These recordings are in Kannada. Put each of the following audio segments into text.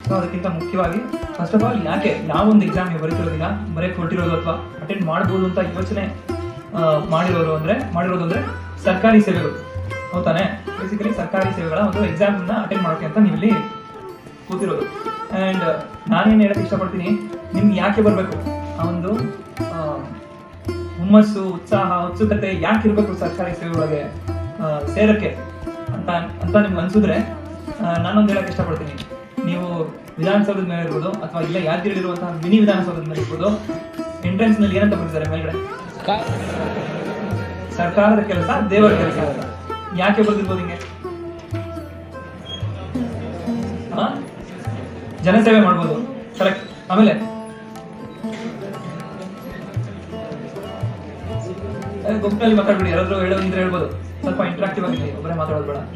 ಸೊ ಅದಕ್ಕಿಂತ ಮುಖ್ಯವಾಗಿ ಫಸ್ಟ್ ಆಫ್ ಆಲ್ ಯಾಕೆ ಯಾವೊಂದು ಎಕ್ಸಾಮ್ ನೀವು ಬರೀತಿರೋದಿಲ್ಲ ಬರೆಯಕ್ಕೆ ಹೊರಟಿರೋದು ಅಥವಾ ಅಟೆಂಡ್ ಮಾಡ್ಬೋದು ಅಂತ ಯೋಚನೆ ಆ, ಮಾಡಿರೋರು ಅಂದ್ರೆ ಮಾಡಿರೋದು ಅಂದ್ರೆ ಸರ್ಕಾರಿ ಸೇವೆಗಳು ಹೌದಾನೆ ಬೇಸಿಕಲಿ ಸರ್ಕಾರಿ ಸೇವೆಗಳ ಒಂದು ಎಕ್ಸಾಮ್ನ ಅಟೆಂಡ್ ಮಾಡೋಕೆ ಅಂತ ನೀವಿಲ್ಲಿ ಕೂತಿರೋದು ಆ್ಯಂಡ್ ನಾನೇನು ಹೇಳಕ್ಕೆ ಇಷ್ಟಪಡ್ತೀನಿ ನಿಮ್ಗೆ ಯಾಕೆ ಬರಬೇಕು ಆ ಒಂದು ಆ, ಹುಮ್ಮಸ್ಸು ಉತ್ಸಾಹ ಉತ್ಸುಕತೆ ಯಾಕೆ ಇರಬೇಕು ಸರ್ಕಾರಿ ಸೇವೆ ಒಳಗೆ ಆ, ಸೇರಕ್ಕೆ ಅಂತ ಅಂತ ನಿಮ್ಗೆ ಅನ್ಸಿದ್ರೆ ಆ, ನಾನೊಂದು ಹೇಳಕ್ಕೆ ಇಷ್ಟಪಡ್ತೀನಿ ನೀವು ವಿಧಾನಸೌಧದ ಮೇಲೆ ಇರ್ಬೋದು ಅಥವಾ ಇಲ್ಲ ಯಾದಗಿರಿಲಿರುವಂತಹ ಮಿನಿ ವಿಧಾನಸೌಧದ ಮೇಲೆ ಇರ್ಬೋದು ಎಂಟ್ರೆನ್ಸ್ ನಲ್ಲಿ ಏನಂತ ಬರ್ತಿದ್ದಾರೆ ಮೇಲ್ಗಡೆ ಸರ್ಕಾರದ ಕೆಲಸ ದೇವರ ಕೆಲಸ ಅಂತ ಯಾಕೆ ಬರ್ದಿರ್ಬೋದು ಹಿಂಗೆ ಆ? ಜನಸೇವೆ ಮಾಡ್ಬೋದು ಕರೆಕ್ಟ್ ಆಮೇಲೆ ಏ, ಗುಂಪಿನಲ್ಲಿ ಮಾತಾಡ್ಬಿಡಿ ಯಾರಾದ್ರೂ ಹೇಳೋದಿದ್ರೆ ಹೇಳ್ಬೋದು ಸ್ವಲ್ಪ ಇಂಟ್ರಾಕ್ಟಿವ್ ಆಗಿರ್ಲಿ ಒಬ್ಬರೇ ಮಾತಾಡೋದು ಬೇಡ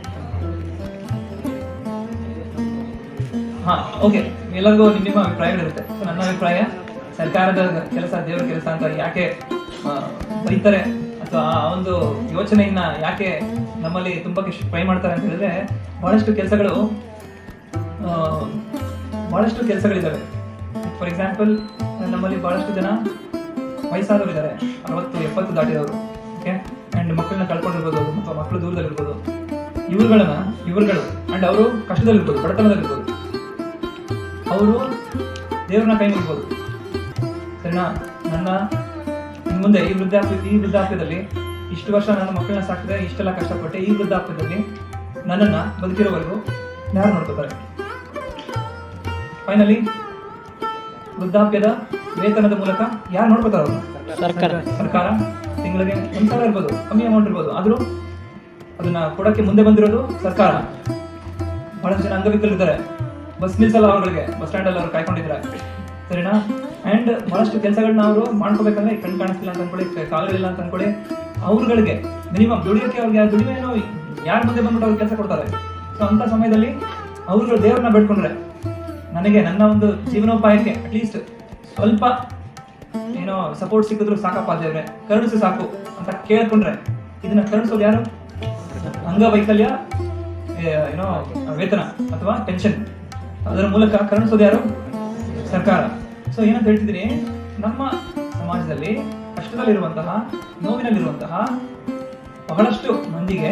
ಹಾ ಓಕೆ ಎಲ್ಲರಿಗೂ ನಿಮ್ಮ ನಿಮ್ಮ ಅಭಿಪ್ರಾಯಗಳಿರುತ್ತೆ ಸೊ ನನ್ನ ಅಭಿಪ್ರಾಯ ಸರ್ಕಾರದ ಕೆಲಸ ದೇವರ ಕೆಲಸ ಅಂತ ಯಾಕೆ ಆ, ಬರೀತಾರೆ ಅಥವಾ ಆ ಒಂದು ಯೋಚನೆಯನ್ನ ಯಾಕೆ ನಮ್ಮಲ್ಲಿ ತುಂಬಕ್ಕೆ ಟ್ರೈ ಮಾಡ್ತಾರೆ ಅಂತ ಹೇಳಿದ್ರೆ ಬಹಳಷ್ಟು ಕೆಲಸಗಳು ಆ, ಬಹಳಷ್ಟು ಕೆಲಸಗಳಿದ್ದಾವೆ ಫಾರ್ ಎಕ್ಸಾಂಪಲ್ ನಮ್ಮಲ್ಲಿ ಬಹಳಷ್ಟು ಜನ ವಯಸ್ಸಾದವರು ಇದ್ದಾರೆ ಅರವತ್ತು ಎಪ್ಪತ್ತು ದಾಟಿದವರು ಓಕೆ ಅಂಡ್ ಮಕ್ಕಳನ್ನ ಕಳ್ಕೊಂಡಿರ್ಬೋದು ಅಥವಾ ಮಕ್ಕಳು ದೂರದಲ್ಲಿರ್ಬೋದು ಇವ್ರುಗಳನ್ನ ಇವ್ರುಗಳು ಅಂಡ್ ಅವರು ಕಷ್ಟದಲ್ಲಿರ್ಬೋದು ಬಡತನದಲ್ಲಿರ್ಬೋದು ಅವರು ದೇವ್ರನ್ನ ಕೈ ಮುಗಿಬೋದು ಸರಿನಾ ನನ್ನ ಇನ್ ಮುಂದೆ ಈ ವೃದ್ಧಾಪ್ಯ ಈ ವೃದ್ಧಾಪ್ಯದಲ್ಲಿ ಇಷ್ಟು ವರ್ಷ ನನ್ನ ಮಕ್ಕಳನ್ನ ಸಾಕಿದೆ ಇಷ್ಟೆಲ್ಲ ಕಷ್ಟಪಟ್ಟೆ ಈ ವೃದ್ಧಾಪ್ಯದಲ್ಲಿ ನನ್ನನ್ನ ಬದುಕಿರೋವರೆಗೂ ಯಾರು ನೋಡ್ಕೋತಾರೆ ಫೈನಲಿ ವೃದ್ಧಾಪ್ಯದ ವೇತನದ ಮೂಲಕ ಯಾರು ನೋಡ್ಕೋತಾರೆ ಅವ್ರನ್ನ ಸರ್ಕಾರ ಸರ್ಕಾರ ತಿಂಗಳಿಗೆ ಒಂದು ಸಾವಿರ ಇರ್ಬೋದು ಕಮ್ಮಿ ಅಮೌಂಟ್ ಇರ್ಬೋದು ಆದರೂ ಅದನ್ನ ಕೊಡಕ್ಕೆ ಮುಂದೆ ಬಂದಿರೋದು ಸರ್ಕಾರ ಬಹಳಷ್ಟು ಜನ ಅಂಗವಿಕಲರಿದ್ದಾರೆ ಬಸ್ ನಿಲ್ಸಲ್ಲ ಅವ್ರಿಗೆ ಬಸ್ ಸ್ಟ್ಯಾಂಡ್ ಅಲ್ಲಿ ಅವ್ರು ಕಾಯ್ಕೊಂಡಿದ್ದಾರೆ ಸರಿನಾ ಅಂಡ್ ಬಹಳಷ್ಟು ಕೆಲಸಗಳನ್ನ ಅವರು ಮಾಡ್ಕೋಬೇಕಂದ್ರೆ ಕಣ್ ಕಾಣಿಸ್ತಿಲ್ಲ ಅಂತ ಅನ್ಕೊಳ್ಳಿ ಕ- ಕಾಲುಗಳಿಲ್ಲ ಅಂತ ಅನ್ಕೊಳ್ಳಿ ಅವ್ರುಗಳಿಗೆ ಮಿನಿಮಮ್ ದುಡಿಯೋಕೆ ಅವ್ರಿಗೆ ದುಡಿಮೆ ಏನೋ ಯಾರ ಮುಂದೆ ಬಂದ್ಬಿಟ್ಟು ಅವ್ರಿಗೆ ಕೆಲಸ ಕೊಡ್ತಾರೆ ಸೊ ಅಂತ ಸಮಯದಲ್ಲಿ ಅವ್ರುಗಳು ದೇವ್ರನ್ನ ಬೇಡ್ಕೊಂಡ್ರೆ ನನಗೆ ನನ್ನ ಒಂದು ಜೀವನೋಪಾಯಕ್ಕೆ ಅಟ್ಲೀಸ್ಟ್ ಸ್ವಲ್ಪ ಏನೋ ಸಪೋರ್ಟ್ ಸಿಕ್ಕಿದ್ರು ಸಾಕಪ್ಪ ದೇವ್ರೆ ಕರುಣಿಸು ಸಾಕು ಅಂತ ಕೇಳ್ಕೊಂಡ್ರೆ ಇದನ್ನ ಕರುಣಿಸೋದು ಯಾರು ಅಂಗವೈಕಲ್ಯ ಏ, ಏನೋ ವೇತನ ಅಥವಾ ಪೆನ್ಷನ್ ಅದರ ಮೂಲಕ ಕರುಣಿಸೋದು ಯಾರು ಸರ್ಕಾರ ಸೊ ಏನಂತ ಹೇಳ್ತಿದ್ದೀನಿ ನಮ್ಮ ಸಮಾಜದಲ್ಲಿ ಕಷ್ಟದಲ್ಲಿರುವಂತಹ ನೋವಿನಲ್ಲಿರುವಂತಹ ಬಹಳಷ್ಟು ಮಂದಿಗೆ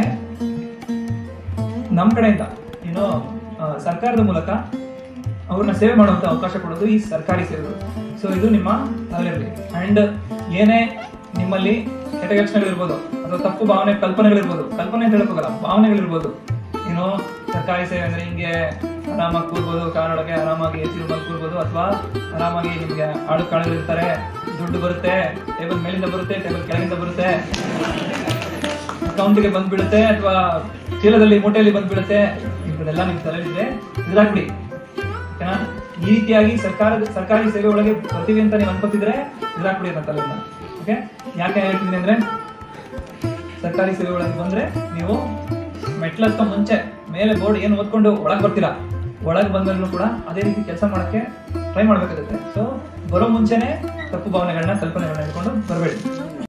ನಮ್ಮ ಕಡೆಯಿಂದ ಏನೋ ಆ, ಸರ್ಕಾರದ ಮೂಲಕ ಅವ್ರನ್ನ ಸೇವೆ ಮಾಡುವಂತ ಅವಕಾಶ ಕೊಡೋದು ಈ ಸರ್ಕಾರಿ ಸೇವೆಗಳು ಸೊ ಇದು ನಿಮ್ಮ ತಲೆಯಲ್ಲಿ ಅಂಡ್ ಏನೇ ನಿಮ್ಮಲ್ಲಿ ಕೆಟ್ಟ ಯೋಚನೆಗಳಿರ್ಬೋದು ಅಥವಾ ತಪ್ಪು ಭಾವನೆ ಕಲ್ಪನೆಗಳಿರ್ಬೋದು ಕಲ್ಪನೆ ಅಂತ ಹೇಳಕ್ಕೋಗಲ್ಲ ಭಾವನೆಗಳಿರ್ಬೋದು ಏನೋ ಸರ್ಕಾರಿ ಸೇವೆ ಅಂದ್ರೆ ಹಿಂಗೆ ಆರಾಮಾಗಿ ಕೂರ್ಬೋದು ಕಾರೊಳಗೆ ಆರಾಮಾಗಿ ಎಸಿ ರೂಮಲ್ಲಿ ಕೂರ್ಬೋದು ಅಥವಾ ಆರಾಮಾಗಿ ನಿಮ್ಗೆ ಆಳು ಕಾಳುಗಳಿರ್ತಾರೆ ದುಡ್ಡು ಬರುತ್ತೆ ಟೇಬಲ್ ಮೇಲಿಂದ ಬರುತ್ತೆ ಟೇಬಲ್ ಕೆಳಗಿಂದ ಬರುತ್ತೆ ಅಕೌಂಟ್ಗೆ ಬಂದ್ಬಿಡುತ್ತೆ ಅಥವಾ ಚೀಲದಲ್ಲಿ ಮೂಟೆಯಲ್ಲಿ ಬಂದ್ಬಿಡುತ್ತೆ ಇಂಥದ್ದೆಲ್ಲ ನಿಮ್ ತಲೆಯಲ್ಲಿದೆ ಇದಾಕ್ಬಿಡಿ ಓಕೆನಾ ಈ ರೀತಿಯಾಗಿ ಸರ್ಕಾರದ ಸರ್ಕಾರಿ ಸೇವೆ ಒಳಗೆ ಬರ್ತೀವಿ ಅಂತ ನೀವು ಅನ್ಕೋತಿದ್ರೆ ಇದಾಕ್ಬಿಡಿ ಅಂತ ತಲೆಯಿಂದ ಓಕೆ ಯಾಕೆ ಹೇಳ್ತೀನಿ ಅಂದ್ರೆ ಸರ್ಕಾರಿ ಸೇವೆ ಒಳಗೆ ಬಂದ್ರೆ ನೀವು ಮೆಟ್ಲತ್ತ ಮುಂಚೆ ಮೇಲೆ ಬೋರ್ಡ್ ಏನು ಓದ್ಕೊಂಡು ಒಳಗೆ ಬರ್ತೀರಾ ಒಳಗೆ ಬಂದ್ಮೇಲೂ ಕೂಡ ಅದೇ ರೀತಿ ಕೆಲಸ ಮಾಡಕ್ಕೆ ಟ್ರೈ ಮಾಡ್ಬೇಕಾಗುತ್ತೆ ಸೊ ಬರೋ ಮುಂಚೆನೆ ತಪ್ಪು ಭಾವನೆಗಳನ್ನ ಕಲ್ಪನೆಗಳನ್ನ ಇಟ್ಕೊಂಡು ಬರಬೇಡಿ